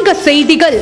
சங்க செய்திகள்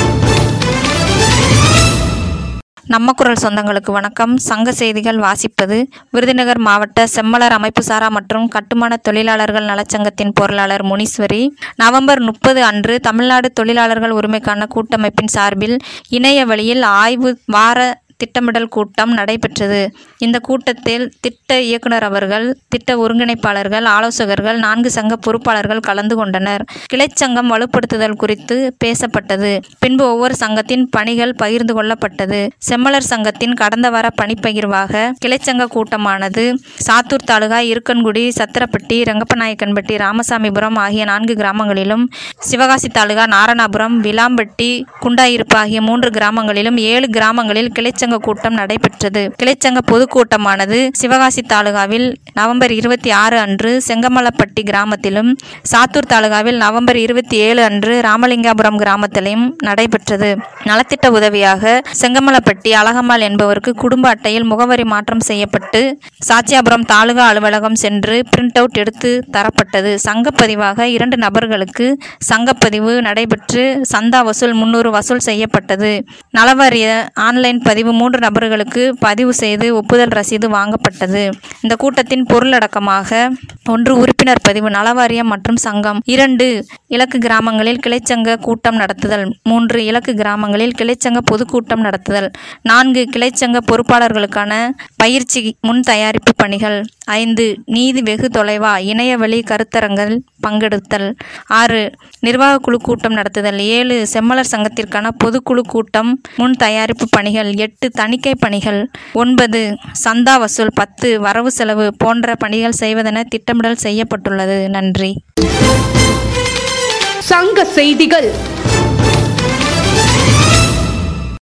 நம்ம குரல் சொந்தங்களுக்கு வணக்கம் சங்க செய்திகள் வாசிப்பது விருதுநகர் மாவட்ட செம்மலர் அமைப்பு சாரா மற்றும் கட்டுமான தொழிலாளர்கள் நலச்சங்கத்தின் பொருளாளர் முனீஸ்வரி நவம்பர் முப்பது அன்று தமிழ்நாடு தொழிலாளர்கள் உரிமைக்கான கூட்டமைப்பின் சார்பில் இணைய வழியில் ஆய்வு வார திட்டமிடல் கூட்டம் நடைபெற்றது இந்த கூட்டத்தில் திட்ட இயக்குனர் அவர்கள் திட்ட ஒருங்கிணைப்பாளர்கள் ஆலோசகர்கள் நான்கு சங்க பொறுப்பாளர்கள் கலந்து கொண்டனர் கிளைச்சங்கம் வலுப்படுத்துதல் குறித்து பேசப்பட்டது பின்பு ஒவ்வொரு சங்கத்தின் பணிகள் பகிர்ந்து கொள்ளப்பட்டது செம்மலர் சங்கத்தின் கடந்த வார பணிப்பகிர்வாக கிளைச்சங்க கூட்டமானது சாத்தூர் தாலுகா இருக்கன்குடி சத்திரப்பட்டி ரங்கப்பநாயக்கன்பட்டி ராமசாமிபுரம் ஆகிய நான்கு கிராமங்களிலும் சிவகாசி தாலுகா நாரணாபுரம் விளாம்பட்டி குண்டாயிருப்பு ஆகிய மூன்று கிராமங்களிலும் ஏழு கிராமங்களில் கிளைச்சங்க கூட்டம் நடைபெற்றது கிளைச்சங்க பொதுக்கூட்டமானது சிவகாசி தாலுகாவில் நவம்பர் இருபத்தி ஆறு அன்று செங்கமலப்பட்டி கிராமத்திலும் சாத்தூர் தாலுகாவில் நவம்பர் இருபத்தி ஏழு அன்று ராமலிங்காபுரம் கிராமத்திலும் நடைபெற்றது நலத்திட்ட உதவியாக செங்கமலப்பட்டி அழகம்மாள் என்பவருக்கு குடும்ப அட்டையில் முகவரி மாற்றம் செய்யப்பட்டு சாச்சியாபுரம் தாலுகா அலுவலகம் சென்று பிரிண்ட் அவுட் எடுத்து தரப்பட்டது சங்கப்பதிவாக இரண்டு நபர்களுக்கு சங்கப்பதிவு நடைபெற்று சந்தா வசூல் முன்னூறு வசூல் செய்யப்பட்டது நலவாரிய ஆன்லைன் பதிவு மூன்று நபர்களுக்கு பதிவு செய்து ஒப்புதல் ரசீது வாங்கப்பட்டது இந்த கூட்டத்தின் பொருளடக்கமாக ஒன்று உறுப்பினர் பதிவு நலவாரியம் மற்றும் சங்கம் இரண்டு இலக்கு கிராமங்களில் கிளைச்சங்க கூட்டம் நடத்துதல் மூன்று இலக்கு கிராமங்களில் கிளைச்சங்க பொதுக்கூட்டம் நடத்துதல் நான்கு கிளைச்சங்க பொறுப்பாளர்களுக்கான பயிற்சி முன் தயாரிப்பு பணிகள் ஐந்து நீதி வெகு தொலைவா இணையவழி கருத்தரங்கள் பங்கெடுத்தல் ஆறு நிர்வாக குழு கூட்டம் நடத்துதல் ஏழு செம்மலர் சங்கத்திற்கான பொதுக்குழு கூட்டம் முன் தயாரிப்பு பணிகள் எட்டு தணிக்கை பணிகள் ஒன்பது சந்தா வசூல் பத்து வரவு செலவு போன்ற பணிகள் செய்வதென திட்டமிடல் செய்யப்பட்டுள்ளது நன்றி சங்க செய்திகள்